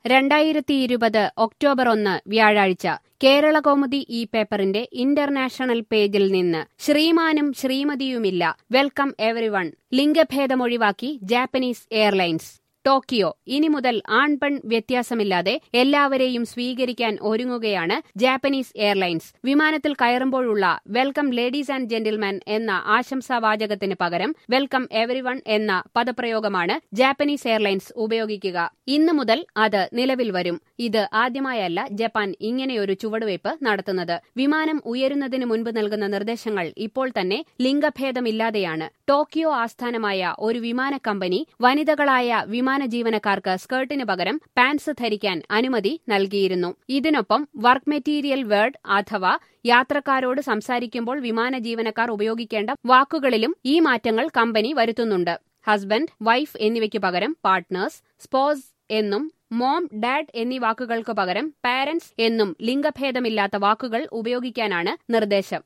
രണ്ടായിരത്തി ഇരുപത് ഒക്ടോബർ ഒന്ന് വ്യാഴാഴ്ച കേരളകൗമുദി ഈ പേപ്പറിന്റെ ഇന്റർനാഷണൽ പേജിൽ നിന്ന് ശ്രീമാനും ശ്രീമതിയുമില്ല വെൽക്കം എവറിവൺ ലിംഗഭേദമൊഴിവാക്കി ജാപ്പനീസ് എയർലൈൻസ് ടോക്കിയോ ഇനി മുതൽ ആൺപെൺ വ്യത്യാസമില്ലാതെ എല്ലാവരെയും സ്വീകരിക്കാൻ ഒരുങ്ങുകയാണ് ജാപ്പനീസ് എയർലൈൻസ് വിമാനത്തിൽ കയറുമ്പോഴുള്ള വെൽക്കം ലേഡീസ് ആൻഡ് ജെന്റിൽമാൻ എന്ന ആശംസാവാചകത്തിന് പകരം വെൽക്കം എവറിവൺ എന്ന പദപ്രയോഗമാണ് ജാപ്പനീസ് എയർലൈൻസ് ഉപയോഗിക്കുക ഇന്നു മുതൽ അത് നിലവിൽ വരും ഇത് ആദ്യമായല്ല ജപ്പാൻ ഇങ്ങനെയൊരു ചുവടുവയ്പ് നടത്തുന്നത് വിമാനം ഉയരുന്നതിന് മുൻപ് നൽകുന്ന നിർദ്ദേശങ്ങൾ ഇപ്പോൾ തന്നെ ലിംഗഭേദമില്ലാതെയാണ് ടോക്കിയോ ആസ്ഥാനമായ ഒരു വിമാന കമ്പനി വനിതകളായ വിമാന ജീവനക്കാർക്ക് സ്കേർട്ടിന് പകരം പാൻസ് ധരിക്കാൻ അനുമതി നൽകിയിരുന്നു ഇതിനൊപ്പം വർക്ക് മെറ്റീരിയൽ വേർഡ് അഥവാ യാത്രക്കാരോട് സംസാരിക്കുമ്പോൾ വിമാന ജീവനക്കാർ ഉപയോഗിക്കേണ്ട വാക്കുകളിലും ഈ മാറ്റങ്ങൾ കമ്പനി വരുത്തുന്നുണ്ട് ഹസ്ബൻഡ് വൈഫ് എന്നിവയ്ക്ക് പകരം പാർട്ട്നേഴ്സ് സ്പോസ് എന്നും മോം ഡാഡ് എന്നീ വാക്കുകൾക്ക് പകരം പാരന്റ്സ് എന്നും ലിംഗഭേദമില്ലാത്ത വാക്കുകൾ ഉപയോഗിക്കാനാണ് നിർദ്ദേശം